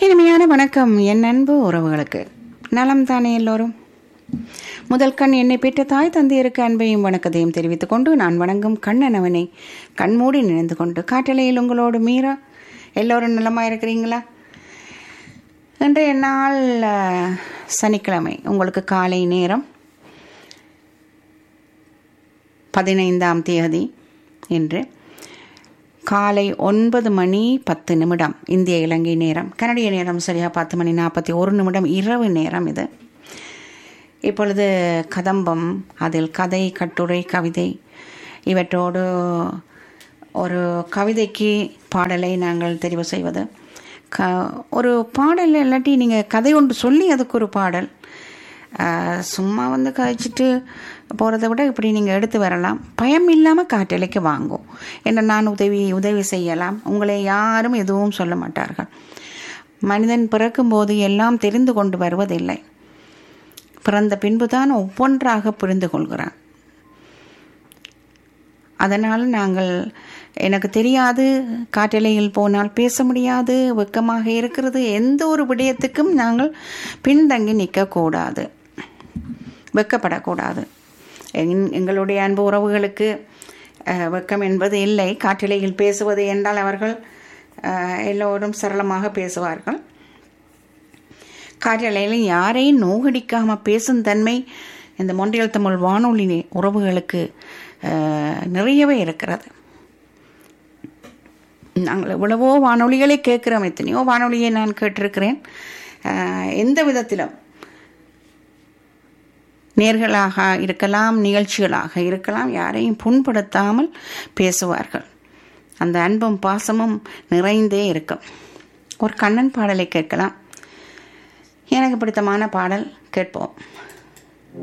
இனிமையான வணக்கம் என் அன்பு உறவுகளுக்கு நலம் தானே எல்லோரும் முதல் கண் என்னை பெற்ற தாய் தந்தையருக்கு அன்பையும் வணக்கத்தையும் தெரிவித்துக் கொண்டு நான் வணங்கும் கண்ணன் அவனை கண்மூடி நினைந்து கொண்டு காட்டலையில் உங்களோடு மீரா எல்லோரும் நலமாக இருக்கிறீங்களா இன்றைய நாள் அஹ், சனிக்கிழமை உங்களுக்கு காலை நேரம் பதினைந்தாம் தேதி என்று காலை ஒன்பது மணி பத்து நிமிடம் இந்திய இலங்கை நேரம் கனடிய நேரம் சரியாக பத்து மணி நாற்பத்தி ஒரு நிமிடம் இரவு நேரம் இது இப்பொழுது கதம்பம் அதில் கதை கட்டுரை கவிதை இவற்றோடு ஒரு கவிதைக்கு பாடலை நாங்கள் தெரிவு செய்வது க ஒரு பாடல் இல்லாட்டி நீங்கள் கதை ஒன்று சொல்லி அதுக்கு ஒரு பாடல் ஆஹ், சும்மா வந்து கழிச்சிட்டு போகிறத விட இப்படி நீங்கள் எடுத்து வரலாம் பயம் இல்லாமல் காட்டலைக்கு வாங்கும் என்ன நான் உதவி உதவி செய்யலாம் உங்களை யாரும் எதுவும் சொல்ல மாட்டார்கள் மனிதன் பிறக்கும்போது எல்லாம் தெரிந்து கொண்டு வருவதில்லை பிறந்த பின்புதான் ஒவ்வொன்றாக புரிந்து கொள்கிறான் அதனால் நாங்கள் எனக்கு தெரியாது காற்றலையில் போனால் பேச முடியாது வெக்கமாக இருக்கிறது எந்த ஒரு விடயத்துக்கும் நாங்கள் பின்தங்கி நிற்கக்கூடாது வெக்கப்படக்கூடாது எங்- எங்களுடைய அன்பு உறவுகளுக்கு அஹ், வெக்கம் என்பது இல்லை காற்றலையில் பேசுவது என்றால் அவர்கள் அஹ், எல்லோரும் சரளமாக பேசுவார்கள் காற்றலையில் யாரையும் நோகடிக்காமல் பேசும் தன்மை இந்த மொன்றியல் தமிழ் வானொலி உறவுகளுக்கு அஹ், நிறையவே இருக்கிறது நாங்கள் எவ்வளவோ வானொலிகளை கேட்குறோம் எத்தனையோ வானொலியை நான் கேட்டிருக்கிறேன் அஹ், எந்த விதத்திலும் நேர்களாக இருக்கலாம் நிகழ்ச்சிகளாக இருக்கலாம் யாரையும் புண்படுத்தாமல் பேசுவார்கள் அந்த அன்பும் பாசமும் நிறைந்தே இருக்கும் ஒரு கண்ணன் பாடலை கேட்கலாம் எனக்கு பிடித்தமான பாடல் கேட்போம்